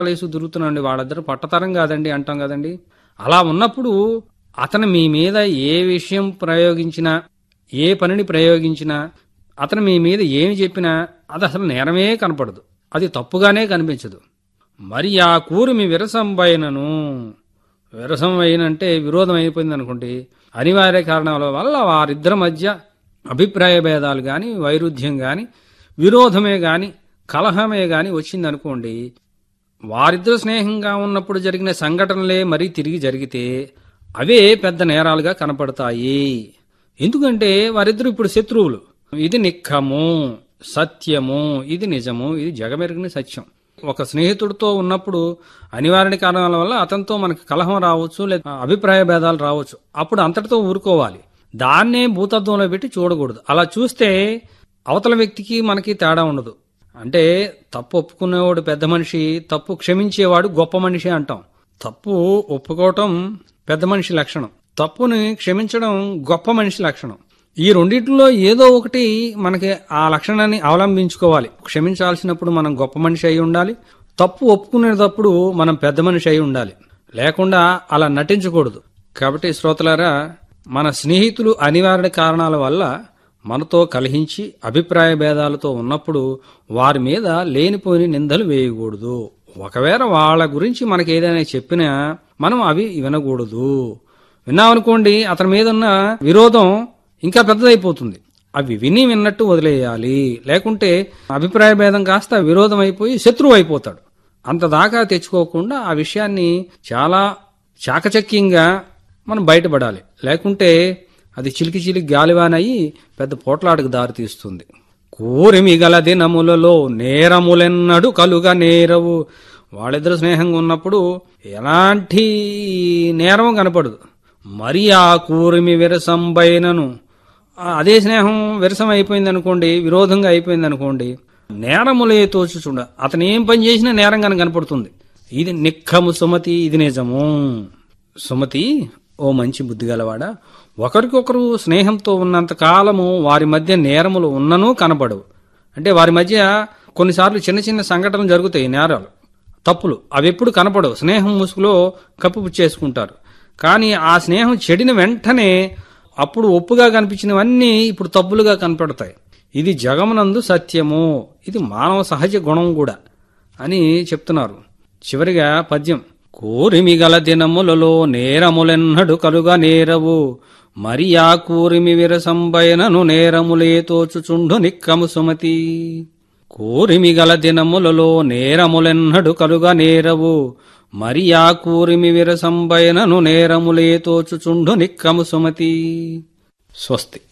వేసి దొరుకుతున్నాండి వాళ్ళిద్దరు పట్టతరం కాదండి అంటాం కదండి అలా ఉన్నప్పుడు అతను మీ మీద ఏ విషయం ప్రయోగించినా ఏ పనిని ప్రయోగించినా అతను మీ మీద ఏమి చెప్పినా అది అసలు నేరమే కనపడదు అది తప్పుగానే కనిపించదు మరి ఆ కూరిమి విరసంబైనను విరసం అయినంటే విరోధం అయిపోయింది అనుకోండి అనివార్య కారణాల వల్ల వారిద్దరి మధ్య అభిప్రాయ భేదాలు గాని వైరుధ్యం గాని విరోధమే గాని కలహమే గాని వచ్చిందనుకోండి వారిద్దరు స్నేహంగా ఉన్నప్పుడు జరిగిన సంఘటనలే మరీ తిరిగి జరిగితే అవే పెద్ద నేరాలుగా కనపడతాయి ఎందుకంటే వారిద్దరు ఇప్పుడు శత్రువులు ఇది నిక్కము సత్యము ఇది నిజము ఇది జగమెరిగిన సత్యం ఒక స్నేహితుడితో ఉన్నప్పుడు అనివార్య కారణాల వల్ల అతనితో మనకి కలహం రావచ్చు లేదా అభిప్రాయ భేదాలు రావచ్చు అప్పుడు అంతటితో ఊరుకోవాలి దాన్నే భూతత్వంలో పెట్టి చూడకూడదు అలా చూస్తే అవతల వ్యక్తికి మనకి తేడా ఉండదు అంటే తప్పు ఒప్పుకునేవాడు పెద్ద మనిషి తప్పు క్షమించేవాడు గొప్ప మనిషి అంటాం తప్పు ఒప్పుకోవటం పెద్ద మనిషి లక్షణం తప్పుని క్షమించడం గొప్ప మనిషి లక్షణం ఈ రెండింటిలో ఏదో ఒకటి మనకి ఆ లక్షణాన్ని అవలంబించుకోవాలి క్షమించాల్సినప్పుడు మనం గొప్ప మనిషి అయి ఉండాలి తప్పు ఒప్పుకునేటప్పుడు మనం పెద్ద మనిషి అయి ఉండాలి లేకుండా అలా నటించకూడదు కాబట్టి శ్రోతలారా మన స్నేహితులు అనివార్య కారణాల వల్ల మనతో కలహించి అభిప్రాయ భేదాలతో ఉన్నప్పుడు వారి మీద లేనిపోని నిందలు వేయకూడదు ఒకవేళ వాళ్ళ గురించి మనకి ఏదైనా చెప్పినా మనం అవి వినకూడదు విన్నామనుకోండి అతని మీద ఉన్న విరోధం ఇంకా పెద్దదైపోతుంది అవి విని విన్నట్టు వదిలేయాలి లేకుంటే అభిప్రాయ భేదం కాస్త విరోధం అయిపోయి శత్రువు అయిపోతాడు అంత దాకా తెచ్చుకోకుండా ఆ విషయాన్ని చాలా చాకచక్యంగా మనం బయటపడాలి లేకుంటే అది చిలికి చిలికి గాలివానయ్యి పెద్ద పోట్లాటకు దారితీస్తుంది కోరిమి గల దినములలో నేరములెన్నడు కలుగా నేరవు వాళ్ళిద్దరు స్నేహంగా ఉన్నప్పుడు ఎలాంటి నేరం కనపడదు మరి ఆ కూరిమి విరసంబైనను ఆ అదే స్నేహం విరసం అయిపోయింది అనుకోండి విరోధంగా అయిపోయింది అనుకోండి నేరములే తోచు చూడ అతను ఏం పని చేసినా నేరంగా కనపడుతుంది ఇది నిక్కము సుమతి ఇది నిజము సుమతి ఓ మంచి బుద్ధి గలవాడా ఒకరికొకరు స్నేహంతో ఉన్నంత కాలము వారి మధ్య నేరములు ఉన్ననూ కనపడవు అంటే వారి మధ్య కొన్నిసార్లు చిన్న చిన్న సంఘటనలు జరుగుతాయి నేరాలు తప్పులు అవి ఎప్పుడు కనపడవు స్నేహం ముసుగులో కప్పు చేసుకుంటారు కానీ ఆ స్నేహం చెడిన వెంటనే అప్పుడు ఒప్పుగా కనిపించినవన్నీ ఇప్పుడు తప్పులుగా కనపడతాయి ఇది జగమునందు సత్యము ఇది మానవ సహజ గుణం కూడా అని చెప్తున్నారు చివరిగా పద్యం కూరిమి గల దినములలో నేరములెన్నడు కలుగా నేరవు మరి ఆ కూరిమి విరసంబైనను నేరములే తోచుచుండు నిక్కము సుమతి కూరిమి గల దినములలో నేరములెన్నడు కలుగా నేరవు మరి ఆ కూరిమి విరసంబైనను నేరములే తోచుచుండు నిక్కము సుమతి స్వస్తి